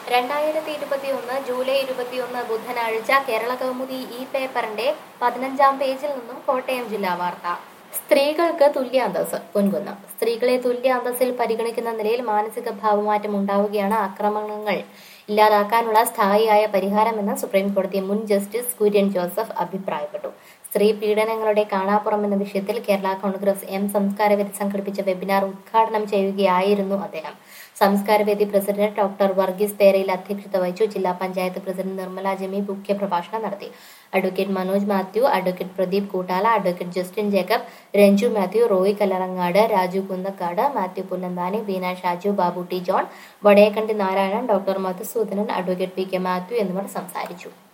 രണ്ടായിരത്തി ഇരുപത്തിയൊന്ന് ജൂലൈ ഇരുപത്തിയൊന്ന് ബുധനാഴ്ച കേരള കൗമുദി ഈ പേപ്പറിന്റെ പതിനഞ്ചാം പേജിൽ നിന്നും കോട്ടയം ജില്ലാ വാർത്ത സ്ത്രീകൾക്ക് തുല്യ അന്തസ് പൊൻകുന്നം സ്ത്രീകളെ തുല്യ അന്തസ്സിൽ പരിഗണിക്കുന്ന നിലയിൽ മാനസിക ഭാവമാറ്റം ഉണ്ടാവുകയാണ് ആക്രമണങ്ങൾ ഇല്ലാതാക്കാനുള്ള സ്ഥായിയായ പരിഹാരമെന്ന് സുപ്രീം കോടതി മുൻ ജസ്റ്റിസ് കുര്യൻ ജോസഫ് അഭിപ്രായപ്പെട്ടു സ്ത്രീ പീഡനങ്ങളുടെ കാണാപ്പുറം എന്ന വിഷയത്തിൽ കേരള കോൺഗ്രസ് എം സംസ്കാരവേദി സംഘടിപ്പിച്ച വെബിനാർ ഉദ്ഘാടനം ചെയ്യുകയായിരുന്നു അദ്ദേഹം സംസ്കാരവേദി പ്രസിഡന്റ് ഡോക്ടർ വർഗീസ് തേരയിൽ അധ്യക്ഷത വഹിച്ചു ജില്ലാ പഞ്ചായത്ത് പ്രസിഡന്റ് നിർമ്മല ജമി മുഖ്യപ്രഭാഷണം നടത്തി advocate Manoj Mathew advocate Pradeep Koottala advocate Justin Jacob Ranju Mathew Roy Kallarangad Raju Kunnakkad Mathew Punnanthani Beena Shaju Babu T John Vadayakandy Narayanan doctor Madhusudanan advocate P K Mathew എന്നിവർ സംസാരിച്ചു